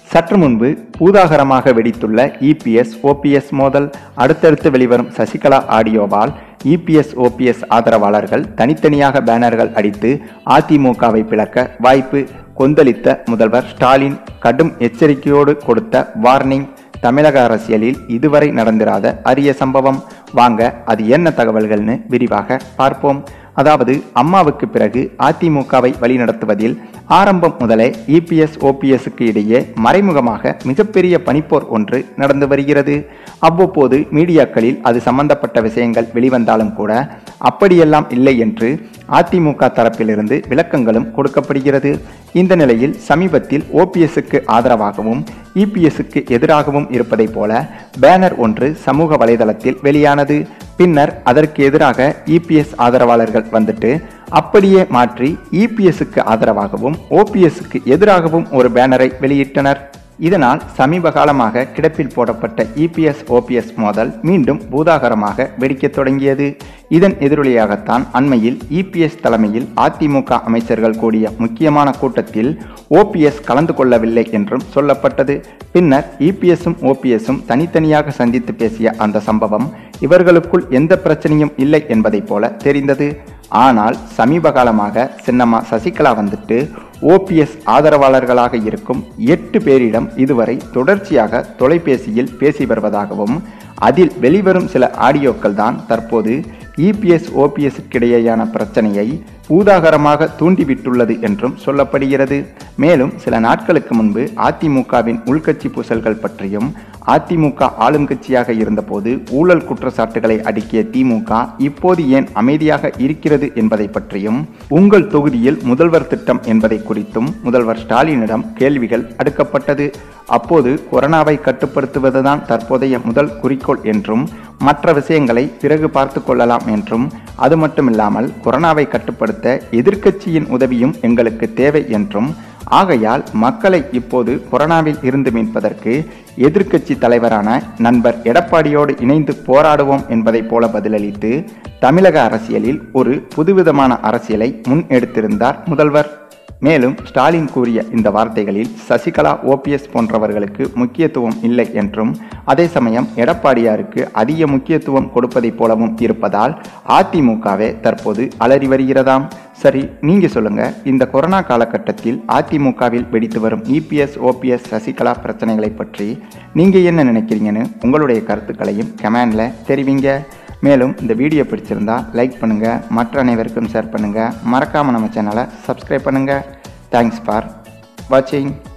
சற்று முன்பு பூதாகரமாக வெடித்துள்ள EPS OPS மோதல் அடுத்தடுத்து வெளிவரும் சசிகலா ஆடியோவால் இபிஎஸ் ஓபிஎஸ் ஆதரவாளர்கள் தனித்தனியாக பேனர்கள் அடித்து அதிமுகவை பிளக்க வாய்ப்பு கொந்தளித்த முதல்வர் ஸ்டாலின் கடும் எச்சரிக்கையோடு கொடுத்த வார்னிங் தமிழக அரசியலில் இதுவரை நடந்திராத அரிய சம்பவம் வாங்க அது என்ன தகவல்கள்னு விரிவாக பார்ப்போம் அதாவது அம்மாவுக்கு பிறகு அதிமுகவை வழிநடத்துவதில் ஆரம்பம் முதலே இபிஎஸ் ஓபிஎஸ்க்கு இடையே மறைமுகமாக மிகப்பெரிய பனிப்போர் ஒன்று நடந்து வருகிறது அவ்வப்போது மீடியாக்களில் அது சம்பந்தப்பட்ட விஷயங்கள் வெளிவந்தாலும் கூட அப்படியெல்லாம் இல்லை என்று அதிமுக தரப்பிலிருந்து விளக்கங்களும் கொடுக்கப்படுகிறது இந்த நிலையில் சமீபத்தில் ஓபிஎஸ்க்கு ஆதரவாகவும் இபிஎஸ்க்கு எதிராகவும் இருப்பதைப் போல பேனர் ஒன்று சமூக வலைதளத்தில் வெளியானது பின்னர் அதற்கு எதிராக இபிஎஸ் ஆதரவாளர்கள் வந்துட்டு அப்படியே மாற்றி இபிஎஸ்க்கு ஆதரவாகவும் ஓபிஎஸ்க்கு எதிராகவும் ஒரு பேனரை வெளியிட்டனர் இதனால் சமீப காலமாக கிடப்பில் போடப்பட்ட இபிஎஸ் ஓபிஎஸ் மோதல் மீண்டும் பூதாகரமாக வெடிக்கத் தொடங்கியது இதன் எதிரொலியாகத்தான் அண்மையில் இபிஎஸ் தலைமையில் அதிமுக அமைச்சர்கள் கூடிய முக்கியமான கூட்டத்தில் ஓபிஎஸ் கலந்து கொள்ளவில்லை என்றும் சொல்லப்பட்டது பின்னர் இபிஎஸும் ஓபிஎஸும் தனித்தனியாக சந்தித்து பேசிய அந்த சம்பவம் இவர்களுக்குள் எந்த பிரச்சனையும் இல்லை என்பதைப் போல தெரிந்தது ஆனால் சமீப காலமாக சின்னம்மா சசிகலா வந்துட்டு ஓபிஎஸ் ஆதரவாளர்களாக இருக்கும் எட்டு பேரிடம் இதுவரை தொடர்ச்சியாக தொலைபேசியில் பேசி வருவதாகவும் அதில் வெளிவரும் சில ஆடியோக்கள் தான் தற்போது இபிஎஸ் ஓபிஎஸ்க்கிடையேயான பிரச்சனையை பூதாகரமாக தூண்டிவிட்டுள்ளது என்றும் சொல்லப்படுகிறது மேலும் சில நாட்களுக்கு முன்பு அதிமுகவின் உள்கட்சி பூசல்கள் பற்றியும் அதிமுக ஆளும் கட்சியாக இருந்தபோது ஊழல் குற்றச்சாட்டுகளை அடுக்கிய திமுக இப்போது ஏன் அமைதியாக இருக்கிறது என்பதை பற்றியும் உங்கள் தொகுதியில் முதல்வர் திட்டம் என்பதை குறித்தும் முதல்வர் ஸ்டாலினிடம் கேள்விகள் அடுக்கப்பட்டது அப்போது கொரோனாவை கட்டுப்படுத்துவதுதான் தற்போதைய முதல் குறிக்கோள் என்றும் மற்ற விஷயங்களை பிறகு பார்த்து கொள்ளலாம் என்றும் அது மட்டுமில்லாமல் கொரோனாவை கட்டுப்படுத்த எதிர்க்கட்சியின் உதவியும் எங்களுக்கு தேவை என்றும் ஆகையால் மக்களை இப்போது கொரோனாவில் இருந்து மீட்பதற்கு எதிர்க்கட்சி தலைவரான நண்பர் எடப்பாடியோடு இணைந்து போராடுவோம் என்பதைப் போல பதிலளித்து தமிழக அரசியலில் ஒரு புதுவிதமான அரசியலை முன் எடுத்திருந்தார் முதல்வர் மேலும் ஸ்டாலின் கூறிய இந்த வார்த்தைகளில் சசிகலா ஓபிஎஸ் போன்றவர்களுக்கு முக்கியத்துவம் இல்லை என்றும் அதே சமயம் எடப்பாடியாருக்கு அதிக முக்கியத்துவம் கொடுப்பதைப் போலவும் இருப்பதால் அதிமுகவே தற்போது அலறி வருகிறதாம் சரி நீங்க சொல்லுங்க இந்த கொரோனா காலகட்டத்தில் அதிமுகவில் வெடித்து வரும் இபிஎஸ் ஓபிஎஸ் சசிகலா பிரச்சனைகளை பற்றி நீங்க என்ன நினைக்கிறீங்கன்னு உங்களுடைய கருத்துக்களையும் கமெண்ட்ல தெரிவிங்க மேலும் இந்த வீடியோ பிடிச்சிருந்தா லைக் பண்ணுங்கள் மற்ற அனைவருக்கும் ஷேர் பண்ணுங்கள் மறக்காமல் நம்ம சேனலை சப்ஸ்கிரைப் பண்ணுங்கள் தேங்க்ஸ் ஃபார் வாட்சிங்